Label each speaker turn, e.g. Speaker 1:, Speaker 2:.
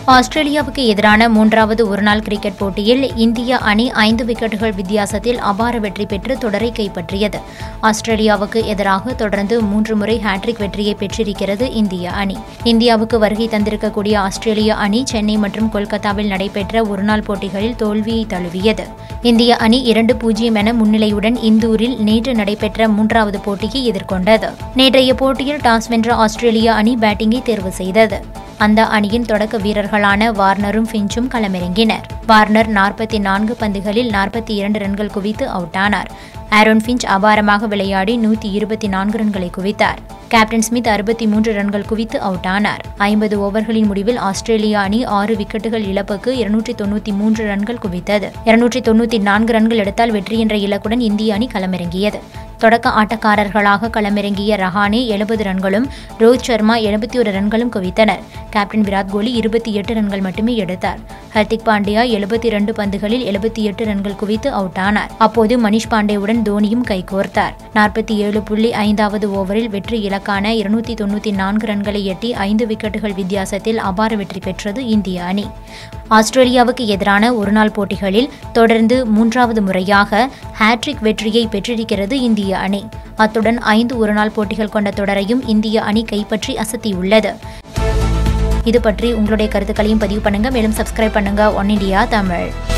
Speaker 1: ஆஸ்திரேலியாவுக்கு எதிரான மூன்றாவது ஒருநாள் கிரிக்கெட் போட்டியில் இந்திய அணி ஐந்து விக்கெட்டுகள் வித்தியாசத்தில் அபார வெற்றி பெற்று தொடரை கைப்பற்றியது ஆஸ்திரேலியாவுக்கு எதிராக தொடர்ந்து மூன்று முறை ஹேட்ரிக் வெற்றியை பெற்றிருக்கிறது இந்திய அணி இந்தியாவுக்கு வருகை தந்திருக்கக்கூடிய ஆஸ்திரேலிய அணி சென்னை மற்றும் கொல்கத்தாவில் நடைபெற்ற ஒருநாள் போட்டிகளில் தோல்வியை தழுவியது இந்திய அணி இரண்டு பூஜ்ஜியம் என முன்னிலையுடன் இந்தூரில் நேற்று நடைபெற்ற மூன்றாவது போட்டியை எதிர்கொண்டது நேற்றைய போட்டியில் டாஸ் வென்ற ஆஸ்திரேலிய அணி பேட்டிங்கை தேர்வு செய்தது அந்த அணியின் தொடக்க வீரர்களான வார்னரும் ஃபின்ச்சும் களமிறங்கினர் வார்னர் நாற்பத்தி நான்கு பந்துகளில் நாற்பத்தி இரண்டு ரன்கள் குவித்து அவுட் ஆனார் ஆரோன் ஃபின்ச் அபாரமாக விளையாடி நூற்றி இருபத்தி நான்கு ரன்களை குவித்தார் கேப்டன் ஸ்மித் அறுபத்தி மூன்று ரன்கள் குவித்து அவுட் ஆனார் ஐம்பது ஓவர்களின் முடிவில் ஆஸ்திரேலியா அணி ஆறு விக்கெட்டுகள் இழப்புக்கு இருநூற்றி தொண்ணூற்றி மூன்று ரன்கள் குவித்தது இருநூற்றி தொண்ணூற்றி நான்கு ரன்கள் எடுத்தால் வெற்றி என்ற இலக்குடன் இந்திய அணி களமிறங்கியது தொடக்க ஆட்டக்காரர்களாக களமிறங்கிய ரஹானே எழுபது ரன்களும் ரோஹித் சர்மா எழுபத்தி ஒரு ரன்களும் குவித்தனர் கேப்டன் விராட் கோலி இருபத்தி எட்டு ரன்கள் மட்டுமே எடுத்தார் ஹர்திக் பாண்டியா எழுபத்தி இரண்டு பந்துகளில் எழுபத்தி எட்டு ரன்கள் குவித்து அவுட் ஆனார் அப்போது மணிஷ் பாண்டேவுடன் தோனியும் கைகோர்த்தார் நாற்பத்தி ஏழு புள்ளி ஐந்தாவது ஓவரில் வெற்றி இலக்கான இருநூத்தி தொண்ணூற்றி நான்கு ரன்களை எட்டி ஐந்து விக்கெட்டுகள் வித்தியாசத்தில் அபார வெற்றி பெற்றது இந்திய அணி ஆஸ்திரேலியாவுக்கு எதிரான ஒருநாள் போட்டிகளில் தொடர்ந்து மூன்றாவது முறையாக ஹேட்ரிக் வெற்றியை பெற்றிருக்கிறது இந்திய அணி அத்துடன் ஐந்து ஒருநாள் போட்டிகள் கொண்ட தொடரையும் இந்திய அணி கைப்பற்றி அசத்தியுள்ளது இது பற்றி உங்களுடைய கருத்துக்களையும் பதிவு பண்ணுங்க மேலும் சப்ஸ்கிரைப் பண்ணுங்க ஒன் இண்டியா தமிழ்